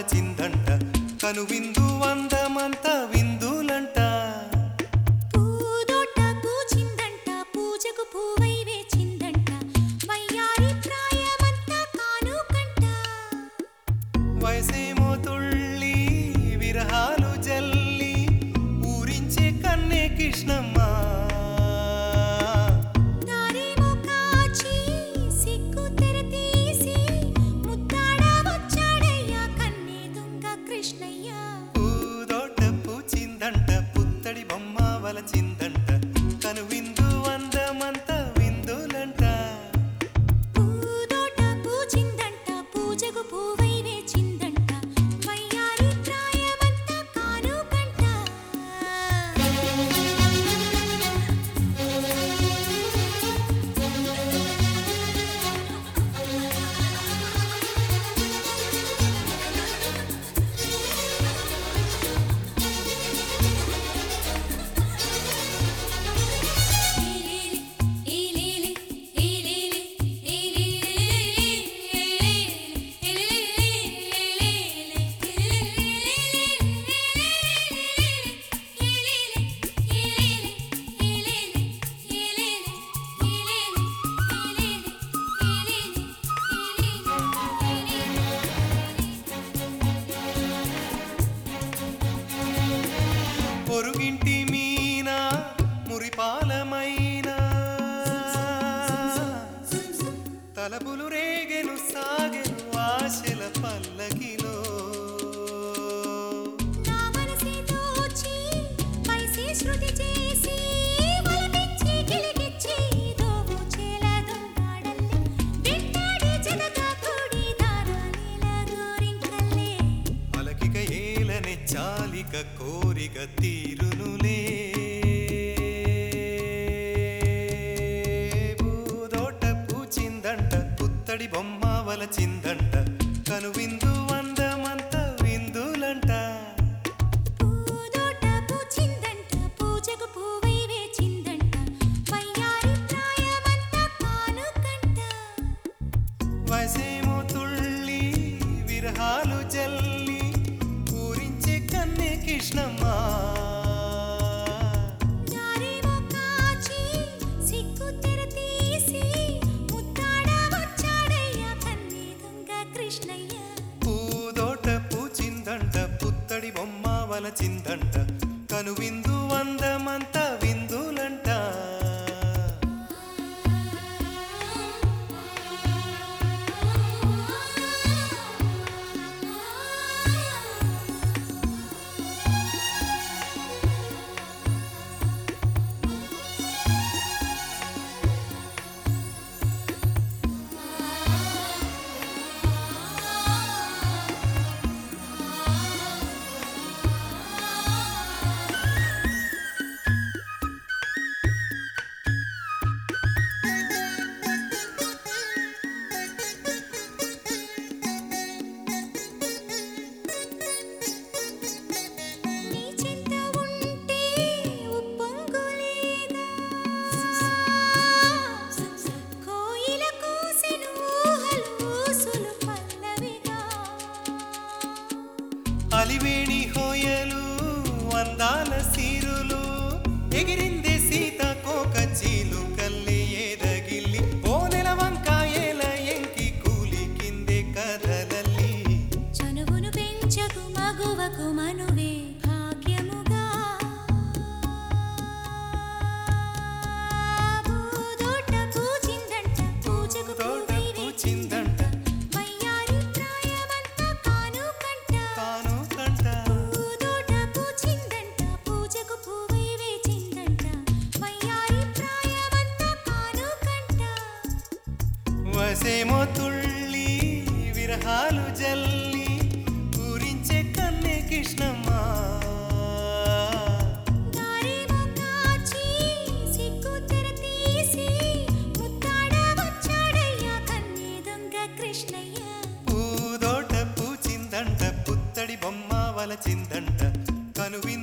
వలచిందంట కనువిందు వందమంత విందులంట పూదోట పూచిందంట పూజకు పూవై వేచిందంట వయ్యారి ప్రాయమంతా కానుకంట వయసేమో తుళ్ళి విరహాలు జల్లి ఊరించే కన్నే కృష్ణమ్మ దారేమో కాచి సిగ్గు తెర తీసి ముద్దాడ వచ్చాడయ్యా కన్నే దొంగ కృష్ణయ్య పూదోట పూచిందంట పుత్తడి బొమ్మ వలచిందంట కనువిందు వందమంత విందులంట పూదోట పూచిందంట పూజకు పూవై వేచిందంట వయ్యారి ప్రాయమంతా కానుకంట పొరుగింటి మీన మురిపాలమైన తలపులు రేగెను సాగెను ఆశల పల్లకిలో నా మనసే దోచి పైసే శృతి చేసి వలపించి గిలిగిచ్చి దోబుచేల దొంగాడల్లే వెంటాడి జనగా కూడి దారాలీల గోరింకల్లే అలకిక ఏలనే చాలిక కోరిక తీరునులే పూదోట పూచిందంట పుత్తడి బొమ్మ వలచిందంట కనువిందు వందమంత విందులంట పూదోట పూచిందంట పూజకు పూవై వేచిందంట వయ్యారి ప్రాయమంతా కానుకంట వసేమో తుళ్ళి విరహాలు జల్లి పూరించే కన్నే కృష్ణమ్మ దారేమో కాచి సిగ్గు తెర తీసి ముద్దాడ వచ్చాడయ్యా కన్నీ దొంగ కృష్ణయ్య పూదోట పూచిందంట పుత్తడి బొమ్మ వలచిందంట కనువిందు వందమంత విందులంట నీ చింత ఉంటే ఉప్పొంగులేదా కోయిల కూసెను ఊహలు పల్లవిగా అలివేణి హోయలు అందాల సీరులు ఎగిరిందే సీత కోక చీలు కల్లి ఏదగిల్లి ఓనెల వంకాయల ఎంకి కూలి కిందే కదలల్లి చనువును పెంచకు మగువకు మనువే భాగ్యముగా పూదోట పూచిందంట పూజకు తోట పూవై పూచిందంట వయ్యారి ప్రాయమంతా కానుకంట కాను కంట పూదోట పూచిందంట పూజకు పూవై వేచిందంట వయ్యారి ప్రాయమంతా కానుకంట వసేమో తుళ్ళి విరహాలు జల్లి పూరించే కన్నే కృష్ణమ్మ దారేమో కాచి సిగ్గు తెర తీసి ముద్దాడ వచ్చాడయ్యా కన్నీ దొంగ కృష్ణయ్య పూదోట పూచిందంట పుత్తడి బొమ్మ వలచిందంట కనువిందు